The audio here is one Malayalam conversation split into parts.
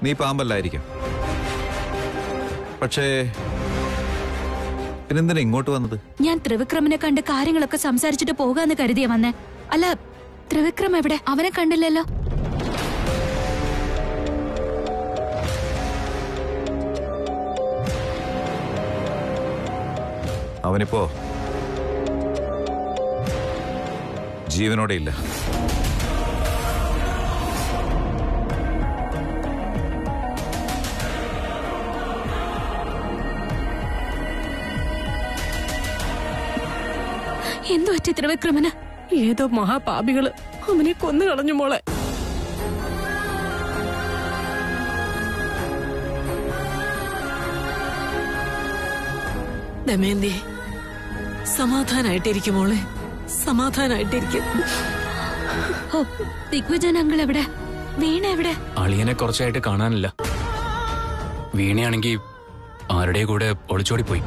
നീ പാമ്പല്ലായിരിക്കും പക്ഷേ പിന്നെന്തിനാ ഇങ്ങോട്ട് വന്നത് ഞാൻ ത്രിവിക്രമനെ കണ്ട് കാര്യങ്ങളൊക്കെ സംസാരിച്ചിട്ട് പോകാന്ന് കരുതിയ വന്നേ അല്ല ത്രിവിക്രം എവിടെ അവനെ കണ്ടില്ലല്ലോ അവനിപ്പോ ജീവനോടെ ഇല്ല എന്തു പറ്റി ത്രിവിക്രമന് ഏതോ മഹാപാപികള് അവനെ കൊന്നു കളഞ്ഞു മോളെ ദമയന്തി സമാധാനായിട്ടിരിക്കും മോളെ സമാധാനായിട്ടിരിക്കും ഓ ദിഗ്വിജയൻ അങ്കിൾ എവിടെ വീണ എവിടെ അളിയനെ കുറച്ചായിട്ട് കാണാനില്ല വീണയാണെങ്കിൽ ആരുടെ കൂടെ ഒളിച്ചോടി പോയി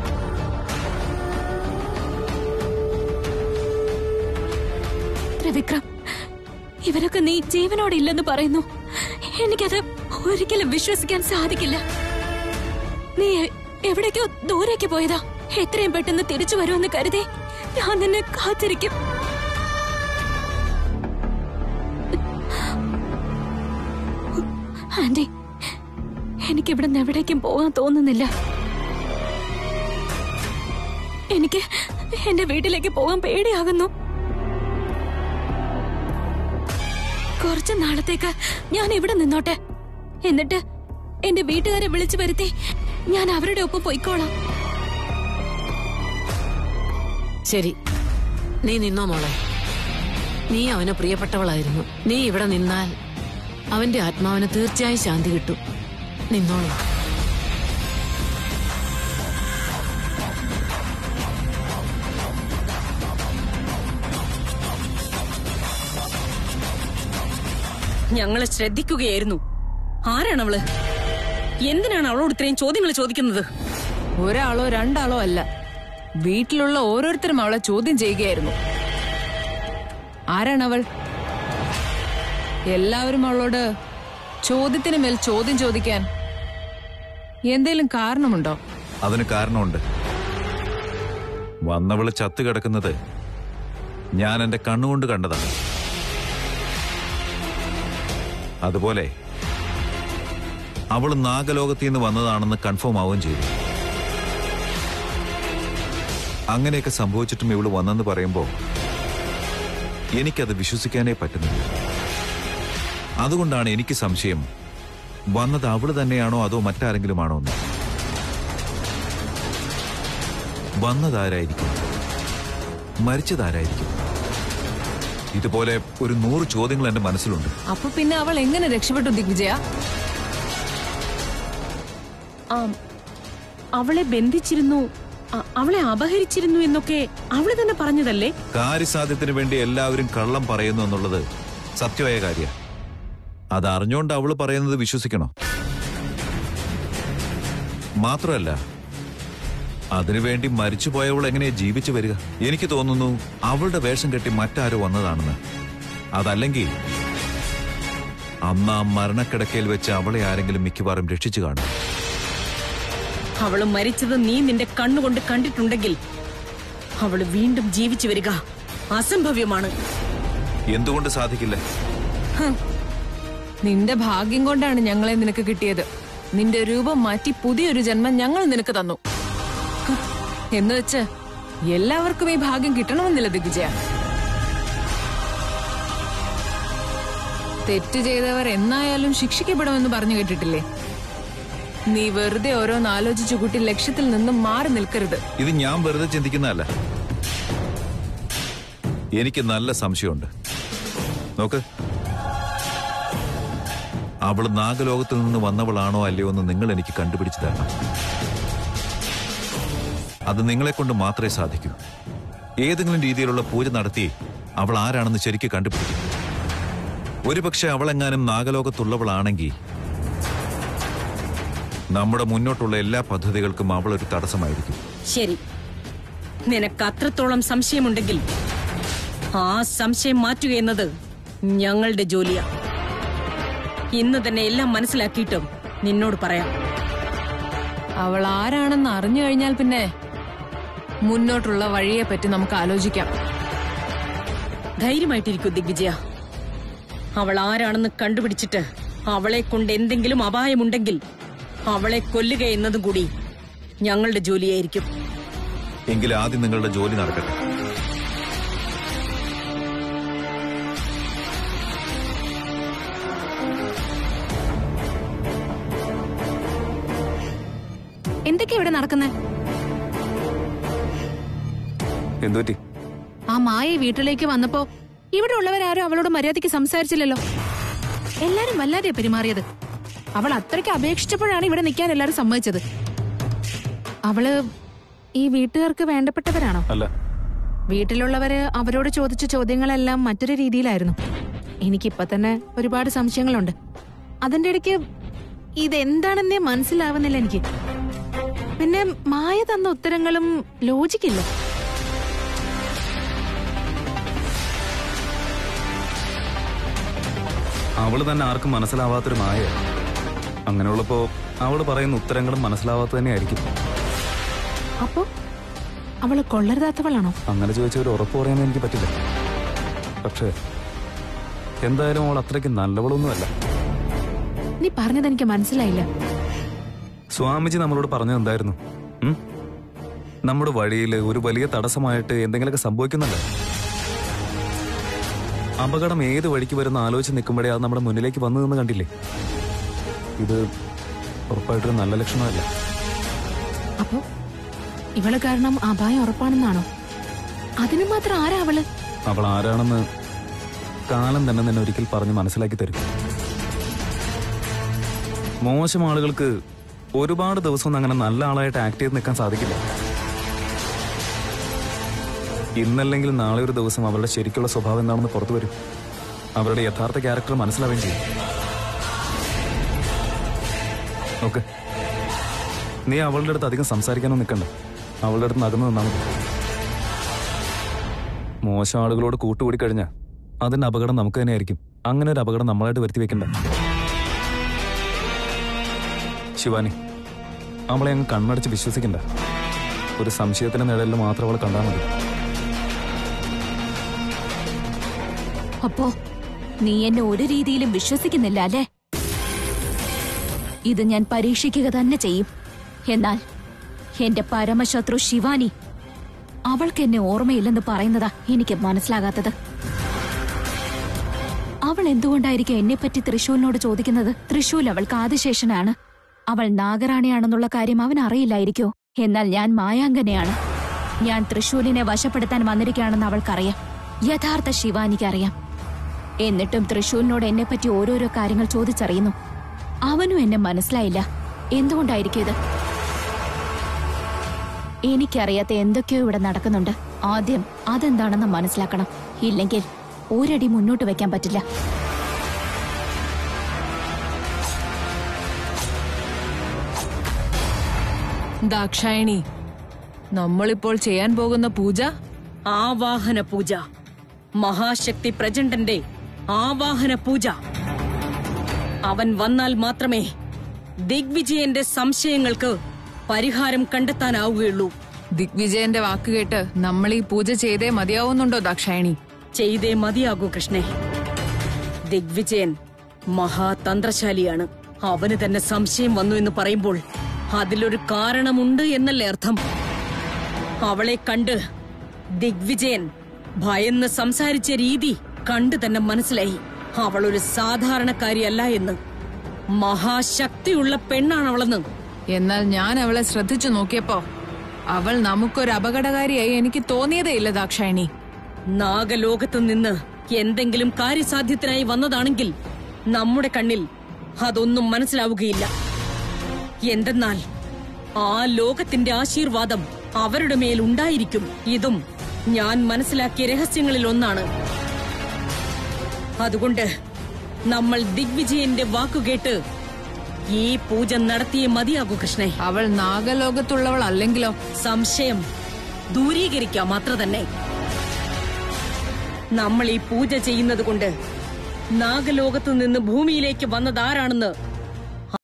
ത്രിവിക്രം ഇവരൊക്കെ നീ ജീവനോടെ ഇല്ലെന്ന് പറയുന്നു എനിക്കത് ഒരിക്കലും വിശ്വസിക്കാൻ സാധിക്കില്ല നീ എ- എവിടേക്കോ ദൂരേക്ക് പോയതാ എത്രയും പെട്ടെന്ന് തിരിച്ചു വരുമെന്ന് കരുതി ഞാൻ നിന്നെ കാത്തിരിക്കും ആന്റി എനിക്കിവിടെ നിന്ന് എവിടേക്കും പോകാൻ തോന്നുന്നില്ല എനിക്ക് എന്റെ വീട്ടിലേക്ക് പോകാൻ പേടിയാകുന്നു കുറച്ച് നാളത്തേക്ക് ഞാൻ ഇവിടെ നിന്നോട്ടെ എന്നിട്ട് എന്റെ വീട്ടുകാരെ വിളിച്ചു വരുത്തി ഞാൻ അവരുടെ ഒപ്പം പൊയ്ക്കോളാം ശരി നീ നിന്നോ മോളെ നീ അവന് പ്രിയപ്പെട്ടവളായിരുന്നു നീ ഇവിടെ നിന്നാൽ അവന്റെ ആത്മാവിന് തീർച്ചയായും ശാന്തി കിട്ടും നിന്നോളൂ ഞങ്ങളെ ശ്രദ്ധിക്കുകയായിരുന്നു ആരാണ് അവള് എന്തിനാണ് അവളോട് ഇത്രയും ചോദ്യങ്ങൾ ചോദിക്കുന്നത് ഒരാളോ രണ്ടാളോ അല്ല വീട്ടിലുള്ള ഓരോരുത്തരും അവളെ ചോദ്യം ചെയ്യുകയായിരുന്നു ആരാണവൾ എല്ലാവരും അവളോട് ചോദ്യത്തിന് മേൽ ചോദ്യം ചോദിക്കാൻ എന്തേലും കാരണമുണ്ടോ അതിന് കാരണമുണ്ട് വന്നവള് ചത്തു കിടക്കുന്നത് ഞാൻ എന്റെ കണ്ണുകൊണ്ട് കണ്ടതാണ് അതുപോലെ അവൾ നാഗലോകത്തിൽ നിന്ന് വന്നതാണെന്ന് കൺഫേം ആവുകയും ചെയ്തു അങ്ങനെയൊക്കെ സംഭവിച്ചിട്ടും ഇവള് വന്നെന്ന് പറയുമ്പോ എനിക്കത് വിശ്വസിക്കാനേ പറ്റുന്നില്ല അതുകൊണ്ടാണ് എനിക്ക് സംശയം വന്നത് അവള് തന്നെയാണോ അതോ മറ്റാരെങ്കിലും ആണോ എന്ന് വന്നതാരായിരിക്കും മരിച്ചതാരായിരിക്കും ഇതുപോലെ ഒരു നൂറ് ചോദ്യങ്ങൾ എന്റെ മനസ്സിലുണ്ട് അപ്പൊ പിന്നെ അവൾ എങ്ങനെ രക്ഷപ്പെട്ടു ദിഗ്വിജയ ആം, അവളെ ബന്ധിച്ചിരുന്നു അ- അവളെ അപഹരിച്ചിരുന്നു എന്നൊക്കെ അവള് തന്നെ പറഞ്ഞതല്ലേ കാര്യസാധ്യത്തിന് വേണ്ടി എല്ലാവരും കള്ളം പറയുന്നു എന്നുള്ളത് സത്യമായ കാര്യ അത് അറിഞ്ഞുകൊണ്ട് അവള് പറയുന്നത് വിശ്വസിക്കണോ മാത്രമല്ല അതിനുവേണ്ടി മരിച്ചുപോയവൾ എങ്ങനെയാ ജീവിച്ചു വരിക എനിക്ക് തോന്നുന്നു അവളുടെ വേഷം കെട്ടി മറ്റാരോ വന്നതാണെന്ന് അതല്ലെങ്കിൽ അന്ന് ആ മരണക്കിടക്കയിൽ വെച്ച് അവളെ ആരെങ്കിലും മിക്കവാറും രക്ഷിച്ചു കാണും അവള് മരിച്ചത് നീ നിന്റെ കണ്ണുകൊണ്ട് കണ്ടിട്ടുണ്ടെങ്കിൽ അവള് വീണ്ടും ജീവിച്ചു വരിക അസംഭവ്യമാണ് എന്തുകൊണ്ട് സാധിക്കില്ല നിന്റെ ഭാഗ്യം കൊണ്ടാണ് ഞങ്ങളെ നിനക്ക് കിട്ടിയത് നിന്റെ രൂപം മാറ്റി പുതിയൊരു ജന്മം ഞങ്ങൾ നിനക്ക് തന്നു ഹ്, എന്ന് വെച്ച് എല്ലാവർക്കും ഈ ഭാഗ്യം കിട്ടണമെന്നില്ല ദിഗ്വിജയ തെറ്റ് ചെയ്തവർ എന്നായാലും ശിക്ഷിക്കപ്പെടുമെന്ന് പറഞ്ഞു കേട്ടിട്ടില്ലേ നീ വെറുതെ ഓരോന്ന് ആലോചിച്ചു കൂട്ടി ലക്ഷ്യത്തിൽ നിന്നും മാറി നിൽക്കരുത് ഇത് ഞാൻ വെറുതെ ചിന്തിക്കുന്നതല്ല എനിക്ക് നല്ല സംശയമുണ്ട് നോക്ക് അവൾ നാഗലോകത്തിൽ നിന്ന് വന്നവളാണോ അല്ലയോ എന്ന് നിങ്ങൾ എനിക്ക് കണ്ടുപിടിച്ചു തരണം അത് നിങ്ങളെ കൊണ്ട് മാത്രമേ സാധിക്കൂ ഏതെങ്കിലും രീതിയിലുള്ള പൂജ നടത്തി അവൾ ആരാണെന്ന് ശരിക്ക് കണ്ടുപിടിക്കും ഒരുപക്ഷെ അവളെങ്ങാനും നാഗലോകത്തുള്ളവളാണെങ്കിൽ നമ്മുടെ മുന്നോട്ടുള്ള എല്ലാ പദ്ധതികൾക്കും അവൾ ഒരു തടസ്സമായിരിക്കും ശരി നിനക്ക് അത്രത്തോളം സംശയമുണ്ടെങ്കിൽ ആ സംശയം മാറ്റുക എന്നത് ഞങ്ങളുടെ ജോലിയാ ഇന്ന് തന്നെ എല്ലാം മനസ്സിലാക്കിയിട്ടും നിന്നോട് പറയാം അവൾ ആരാണെന്ന് അറിഞ്ഞു കഴിഞ്ഞാൽ പിന്നെ മുന്നോട്ടുള്ള വഴിയെ പറ്റി നമുക്ക് ആലോചിക്കാം ധൈര്യമായിട്ടിരിക്കൂ ദിഗ്വിജയ അവൾ ആരാണെന്ന് കണ്ടുപിടിച്ചിട്ട് അവളെ കൊണ്ട് എന്തെങ്കിലും അപായമുണ്ടെങ്കിൽ അവളെ കൊല്ലുക എന്നതും കൂടി ഞങ്ങളുടെ ജോലിയായിരിക്കും എങ്കിൽ ആദ്യം നിങ്ങളുടെ ജോലി നടക്കട്ടെ എന്തൊക്കെയാ ഇവിടെ നടക്കുന്നത് എന്തുപറ്റി ആ മായ വീട്ടിലേക്ക് വന്നപ്പോ ഇവിടെ ഉള്ളവരാരും അവളോട് മര്യാദയ്ക്ക് സംസാരിച്ചില്ലല്ലോ എല്ലാരും വല്ലാതെ പെരുമാറിയത് അവൾ അത്രയ്ക്ക് അപേക്ഷിച്ചപ്പോഴാണ് ഇവിടെ നിൽക്കാൻ എല്ലാരും സമ്മതിച്ചത് അവള് ഈ വീട്ടുകാർക്ക് വേണ്ടപ്പെട്ടവരാണോ അല്ല വീട്ടിലുള്ളവര് അവരോട് ചോദിച്ച ചോദ്യങ്ങളെല്ലാം മറ്റൊരു രീതിയിലായിരുന്നു എനിക്കിപ്പൊ തന്നെ ഒരുപാട് സംശയങ്ങളുണ്ട് അതിന്റെ ഇടയ്ക്ക് ഇതെന്താണെന്നേ മനസ്സിലാവുന്നില്ല എനിക്ക് പിന്നെ മായ തന്ന ഉത്തരങ്ങളും ലോജിക്കില്ല അവള് തന്നെ ആർക്കും മനസ്സിലാവാത്തൊരു മായ അങ്ങനെയുള്ളപ്പോ അവള് പറയുന്ന ഉത്തരങ്ങളും മനസ്സിലാവാത്ത തന്നെ ആയിരിക്കും അപ്പോ അവള് കൊള്ളരുതാത്തവളാണോ അങ്ങനെ ചോദിച്ച ഒരു ഉറപ്പ് പറയാൻ എനിക്ക് പറ്റില്ല പക്ഷേ എന്തായാലും അവൾ അത്രയ്ക്ക് നല്ലവളൊന്നുമല്ല നീ പറഞ്ഞത് എനിക്ക് മനസ്സിലായില്ല സ്വാമിജി നമ്മളോട് പറഞ്ഞത് എന്തായിരുന്നു ഉം? നമ്മുടെ വഴിയിൽ ഒരു വലിയ തടസ്സമായിട്ട് എന്തെങ്കിലുമൊക്കെ സംഭവിക്കുന്നുണ്ട് അപകടം ഏത് വഴിക്ക് വരുന്ന ആലോചിച്ച് നിൽക്കുമ്പോഴേ അത് നമ്മുടെ മുന്നിലേക്ക് വന്നു നിന്ന് കണ്ടില്ലേ ഇത് ഉറപ്പായിട്ടൊരു നല്ല ലക്ഷണമല്ല അപ്പോ ഇവള് കാരണം അപായം ഉറപ്പാണെന്നാണോ അതിന് മാത്രം ആരാ അവള് അവൾ ആരാണെന്ന് കാലം തന്നെ നിന്നെ ഒരിക്കൽ പറഞ്ഞ് മനസ്സിലാക്കി തരും മോശം ആളുകൾക്ക് ഒരുപാട് ദിവസം ഒന്നും അങ്ങനെ നല്ല ആളായിട്ട് ആക്ട് ചെയ്ത് നിൽക്കാൻ സാധിക്കില്ല ഇന്നല്ലെങ്കിൽ നാളെ ഒരു ദിവസം അവരുടെ ശരിക്കുള്ള സ്വഭാവം എന്താണെന്ന് പുറത്തു വരും അവരുടെ യഥാർത്ഥ ക്യാരക്ടർ മനസ്സിലാവുകയും ചെയ്യും ഓക്കെ നീ അവളുടെ അടുത്ത് അധികം സംസാരിക്കാനോ നിൽക്കണ്ട അവളുടെ അടുത്ത് നകന്നു നിന്നാൽ മതി മോശം ആളുകളോട് കൂട്ടുകൂടി കഴിഞ്ഞാൽ അതിന്റെ അപകടം നമുക്ക് തന്നെയായിരിക്കും അങ്ങനെ ഒരു അപകടം നമ്മളായിട്ട് വരുത്തി വെക്കണ്ട ശിവാനി അവളെ അങ്ങ് കണ്ണടച്ച് വിശ്വസിക്കണ്ട ഒരു സംശയത്തിന്റെ നിഴലിൽ മാത്രം അവളെ കണ്ടാൽ മതി അപ്പോ നീ എന്നെ ഒരു രീതിയിലും വിശ്വസിക്കുന്നില്ല അല്ലേ ഇത് ഞാൻ പരീക്ഷിക്കുക തന്നെ ചെയ്യും എന്നാൽ എന്റെ പരമശത്രു ശിവാനി അവൾക്ക് എന്നെ ഓർമ്മയില്ലെന്ന് പറയുന്നതാ എനിക്ക് മനസ്സിലാകാത്തത് അവൾ എന്തുകൊണ്ടായിരിക്കും എന്നെപ്പറ്റി തൃശൂലിനോട് ചോദിക്കുന്നത് തൃശൂൽ അവൾക്ക് ആദിശേഷനാണ് അവൾ നാഗറാണിയാണെന്നുള്ള കാര്യം അവൻ അറിയില്ലായിരിക്കോ എന്നാൽ ഞാൻ മായാങ്കനെയാണ് ഞാൻ തൃശൂലിനെ വശപ്പെടുത്താൻ വന്നിരിക്കുകയാണെന്ന് അവൾക്കറിയാം യഥാർത്ഥ ശിവാനിക്കറിയാം എന്നിട്ടും തൃശൂലിനോട് എന്നെപ്പറ്റി ഓരോരോ കാര്യങ്ങൾ ചോദിച്ചറിയുന്നു അവനും എന്നെ മനസ്സിലായില്ല എന്തുകൊണ്ടായിരിക്കും ഇത് എനിക്കറിയാത്ത എന്തൊക്കെയോ ഇവിടെ നടക്കുന്നുണ്ട് ആദ്യം അതെന്താണെന്ന് മനസ്സിലാക്കണം ഇല്ലെങ്കിൽ ഒരടി മുന്നോട്ട് വെക്കാൻ പറ്റില്ല ദാക്ഷായണി നമ്മളിപ്പോൾ ചെയ്യാൻ പോകുന്ന പൂജ ആവാഹന പൂജ മഹാശക്തി പ്രചണ്ഡന്റെ ആവാഹന പൂജ അവൻ വന്നാൽ മാത്രമേ ദിഗ്വിജയന്റെ സംശയങ്ങൾക്ക് പരിഹാരം കണ്ടെത്താനാവുകയുള്ളൂ ദിഗ്വിജയന്റെ വാക്ക് കേട്ട് നമ്മൾ ഈ പൂജ ചെയ്തേ മതിയാവുന്നുണ്ടോ ദാക്ഷായണി ചെയ്തേ മതിയാകൂ കൃഷ്ണേ ദിഗ്വിജയൻ മഹാതന്ത്രശാലിയാണ് അവന് തന്നെ സംശയം വന്നു എന്ന് പറയുമ്പോൾ അതിലൊരു കാരണമുണ്ട് എന്നല്ലേ അർത്ഥം അവളെ കണ്ട് ദിഗ്വിജയൻ ഭയന്ന് സംസാരിച്ച രീതി കണ്ടു തന്നെ മനസ്സിലായി അവൾ ഒരു സാധാരണക്കാരിയല്ല എന്ന് മഹാശക്തിയുള്ള പെണ്ണാണ് അവളെന്ന് എന്നാൽ ഞാൻ അവളെ ശ്രദ്ധിച്ചു നോക്കിയപ്പോ അവൾ നമുക്കൊരു അപകടകാരിയായി എനിക്ക് തോന്നിയതേ ഇല്ല ദാക്ഷായണി നാഗലോകത്ത് നിന്ന് എന്തെങ്കിലും കാര്യസാധ്യത്തിനായി വന്നതാണെങ്കിൽ നമ്മുടെ കണ്ണിൽ അതൊന്നും മനസ്സിലാവുകയില്ല എന്തെന്നാൽ ആ ലോകത്തിന്റെ ആശീർവാദം അവരുടെ മേൽ ഉണ്ടായിരിക്കും ഇതും ഞാൻ മനസ്സിലാക്കിയ രഹസ്യങ്ങളിൽ ഒന്നാണ് അതുകൊണ്ട് നമ്മൾ ദിഗ്വിജയന്റെ വാക്കുകേട്ട് ഈ പൂജ നടത്തിയേ മതിയാകൂ കൃഷ്ണേ അവൾ നാഗലോകത്തുള്ളവൾ അല്ലെങ്കിലോ സംശയം ദൂരീകരിക്കാം അത്ര തന്നെ നമ്മൾ ഈ പൂജ ചെയ്യുന്നത് കൊണ്ട് നാഗലോകത്ത് നിന്ന് ഭൂമിയിലേക്ക് വന്നതാരാണെന്ന്